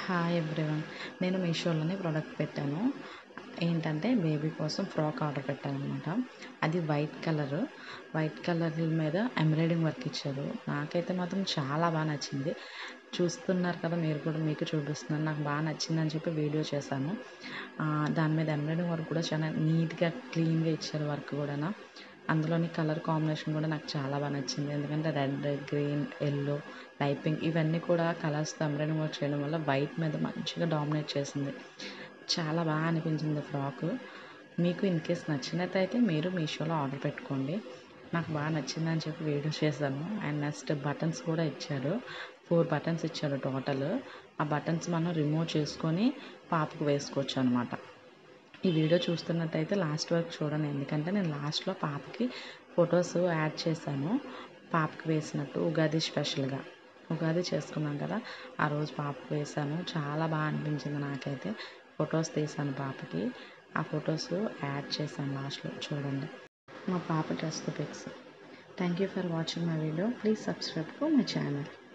hi everyone నేను మీషోలోనే product పెట్టాను ఏంటంటే బేబీ కోసం ఫ్రాక్ ఆర్డర్ పెట్టాను అనమాట అది వైట్ కలర్ వైట్ కలర్ మీద ఎంబ్రాయిడింగ్ వర్క్ ఇచ్చారు నాకైతే మాత్రం చాలా బాగా నచ్చింది చూస్తున్నారు కదా మీరు కూడా మీకు చూపిస్తున్నాను నాకు బాగా నచ్చిందని చెప్పి వీడియో చేశాను ఆ, దాని మీద ఎంబ్రాయిడింగ్ వర్క్ కూడా చాలా నీట్గా క్లీన్గా ఇచ్చారు వర్క్ కూడా అందులోని కలర్ కాంబినేషన్ కూడా నాకు చాలా బాగా నచ్చింది ఎందుకంటే red green yellow light pink ఇవన్నీ కూడా కలర్స్తో ఎంబ్రాయిడింగ్ వర్క్ చేయడం వల్ల వైట్ మీద మంచిగా డామినేట్ చేసింది చాలా బాగా అనిపించింది ఫ్రాక్ మీకు ఇన్ కేస్ నచ్చినట్టయితే మీరు మీషోలో ఆర్డర్ పెట్టుకోండి నాకు బాగా నచ్చిందని చెప్పి వీడియో చేశాను అండ్ నెక్స్ట్ బటన్స్ కూడా ఇచ్చారు ఫోర్ బటన్స్ ఇచ్చారు టోటల్ ఆ బటన్స్ మనం రిమూవ్ చేసుకొని పాపకు వేసుకోవచ్చు అనమాట ఈ వీడియో చూస్తున్నట్టయితే లాస్ట్ వరకు చూడండి ఎందుకంటే నేను లాస్ట్లో పాపకి ఫొటోస్ యాడ్ చేశాను పాపకి వేసినట్టు ఉగాది స్పెషల్గా ఉగాది చేసుకున్నాం కదా ఆ రోజు పాపకు వేసాను చాలా బాగా అనిపించింది నాకైతే ఫొటోస్ తీసాను పాపకి ఆ ఫొటోస్ యాడ్ చేశాను లాస్ట్లో చూడండి మా పాప dress pics thank you for watching my video please subscribe to my channel